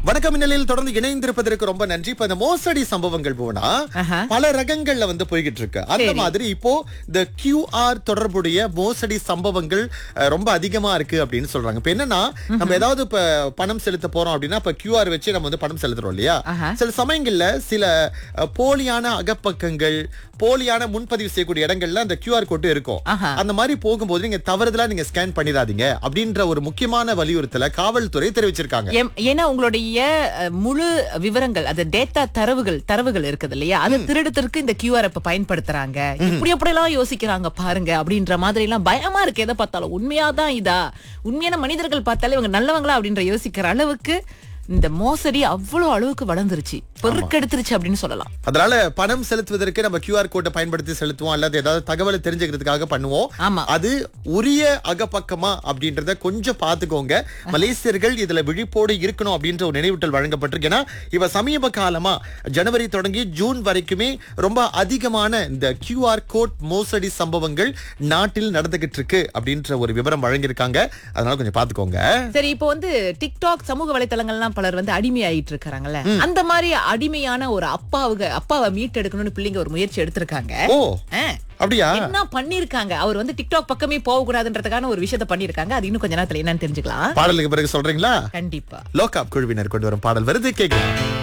வணக்கம் மின்னலில் தொடர்ந்து இணைந்திருப்பதற்கு ரொம்ப நன்றி இப்ப இந்த மோசடி சம்பவங்கள் போனா ஆஹா. பல ரகங்கள்ல வந்து போய்கிட்டு இருக்கு அந்த சரி. மாதிரி இப்போ இந்த கியூஆர் தொடர்புடைய மோசடி சம்பவங்கள் அஹ், ரொம்ப அதிகமா இருக்கு அப்படின்னு சொல்றாங்க இப்ப என்னன்னா நம்ம ஏதாவது இப்ப பணம் செலுத்த போறோம் அப்படின்னா இப்ப கியூஆர் வச்சு நம்ம வந்து பணம் செலுத்துறோம் இல்லையா ஆஹா. சில சமயங்கள்ல சில அஹ், போலியான அகப்பக்கங்கள் போலியான முன்பதிவு செய்யக்கூடிய இடங்கள்ல அந்த கியூஆர் கோட்டு இருக்கும் ஆஹா. அந்த மாதிரி போகும்போது நீங்க தவறுதலா நீங்க ஸ்கேன் பண்ணிடாதீங்க அப்படின்ற ஒரு முக்கியமான வலியுறுத்தல காவல்துறை தெரிவிச்சிருக்காங்க எம்- ஏன்னா உங்களுடைய அஹ், முழு விவரங்கள் அது டேட்டா தரவுகள் தரவுகள் இருக்குது இல்லையா அதை திருடுறதுக்கு இந்த கியூஆர் இப்ப பயன்படுத்துறாங்க இப்படி எப்படி எல்லாம் யோசிக்கிறாங்க பாருங்க அப்படின்ற மாதிரி எல்லாம் பயமா இருக்கு எதை பார்த்தாலும் உண்மையாதான் இதா உண்மையான மனிதர்கள் பார்த்தாலே இவங்க நல்லவங்களா அப்படின்ற யோசிக்கிற அளவுக்கு இந்த மோசடி அவ்வளவு அளவுக்கு வளர்ந்துருச்சு பெருக்கெடுத்துருச்சு அப்படின்னு சொல்லலாம் அதனால பணம் செலுத்துவதற்கு நம்ம கியூஆர் கோட்டை பயன்படுத்தி செலுத்துவோம் அல்லது ஏதாவது தகவலை தெரிஞ்சுக்கிறதுக்காக பண்ணுவோம் ஆமா. அது உரிய அகப்பக்கமா அப்படின்றத கொஞ்சம் பாத்துக்கோங்க மலேசியர்கள் இதுல விழிப்போடு இருக்கணும் அப்படின்ற ஒரு நினைவூட்டல் வழங்கப்பட்டிருக்கு ஏன்னா இவ சமீப காலமா ஜனவரி தொடங்கி ஜூன் வரைக்குமே ரொம்ப அதிகமான இந்த கியூஆர் கோட் மோசடி சம்பவங்கள் நாட்டில் நடந்துகிட்டு இருக்கு அப்படின்ற ஒரு விவரம் வழங்கியிருக்காங்க அதனால கொஞ்சம் பாத்துக்கோங்க சரி இப்போ வந்து டிக்டாக் சமூக வலைத்தளங்கள்லாம் பலர் வந்து அடிமையாயிட்டு இருக்காங்கல்ல அந்த மாதிரி அடிமையான ஒரு அப்பாவுக அப்பாவை மீட்டெடுக்கணும்னு பிள்ளைங்க ஒரு முயற்சி எடுத்திருக்காங்க ஓ ஆ. அப்படியா என்ன பண்ணிருக்காங்க அவர் வந்து டிக்டாக் பக்கமே போக கூடாதுன்றதுக்கான ஒரு விஷயத்த பண்ணிருக்காங்க அது இன்னும் கொஞ்ச நேரத்துல என்னன்னு தெரிஞ்சுக்கலாம் பாடலுக்கு பிறகு சொல்றீங்களா கண்டிப்பா லோகாப் குழுவினர் கொண்டு வரும் பாடல் வருது கேட்கலாம்